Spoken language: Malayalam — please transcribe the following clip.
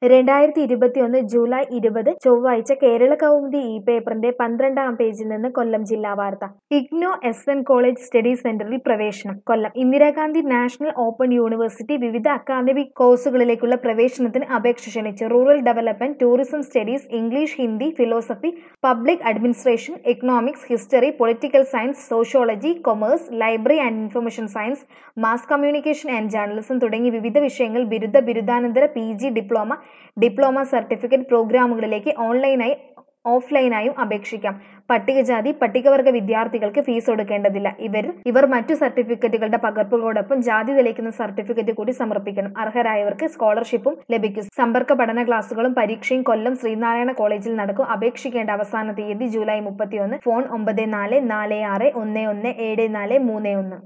രണ്ടായിരത്തി ഇരുപത്തിയൊന്ന് ജൂലൈ ഇരുപത് ചൊവ്വാഴ്ച കേരള കൗമുദി ഈ പേപ്പറിന്റെ പന്ത്രണ്ടാം പേജിൽ നിന്ന് കൊല്ലം ജില്ലാ വാർത്ത IGNOU S N college study സെന്ററിൽ പ്രവേശനം Kollam Indira Gandhi national open university വിവിധ അക്കാദമിക് കോഴ്സുകളിലേക്കുള്ള പ്രവേശനത്തിന് അപേക്ഷ ക്ഷണിച്ചു rural development tourism studies English Hindi philosophy public administration economics history political science sociology commerce library and information science mass communication and journalism തുടങ്ങി വിവിധ വിഷയങ്ങൾ ബിരുദ ബിരുദാനന്തര P G diploma diploma certificate പ്രോഗ്രാമുകളിലേക്ക് ഓൺലൈനായി ഓഫ്ലൈനായും അപേക്ഷിക്കാം പട്ടികജാതി പട്ടികവർഗ വിദ്യാർത്ഥികൾക്ക് ഫീസ് കൊടുക്കേണ്ടതില്ല ഇവർ ഇവർ മറ്റു സർട്ടിഫിക്കറ്റുകളുടെ പകർപ്പുകളോടൊപ്പം ജാതി തെളിയിക്കുന്ന സർട്ടിഫിക്കറ്റ് കൂടി സമർപ്പിക്കണം അർഹരായവർക്ക് സ്കോളർഷിപ്പും ലഭിക്കും സമ്പർക്ക പഠന ക്ലാസുകളും പരീക്ഷയും കൊല്ലം ശ്രീനാരായണ കോളേജിൽ നടക്കും അപേക്ഷിക്കേണ്ട അവസാന തീയതി ജൂലൈ മുപ്പത്തിയൊന്ന് ഫോൺ ഒമ്പത് നാല് നാല് ആറ് ഒന്ന് ഒന്ന് ഏഴ് നാല് മൂന്ന് ഒന്ന്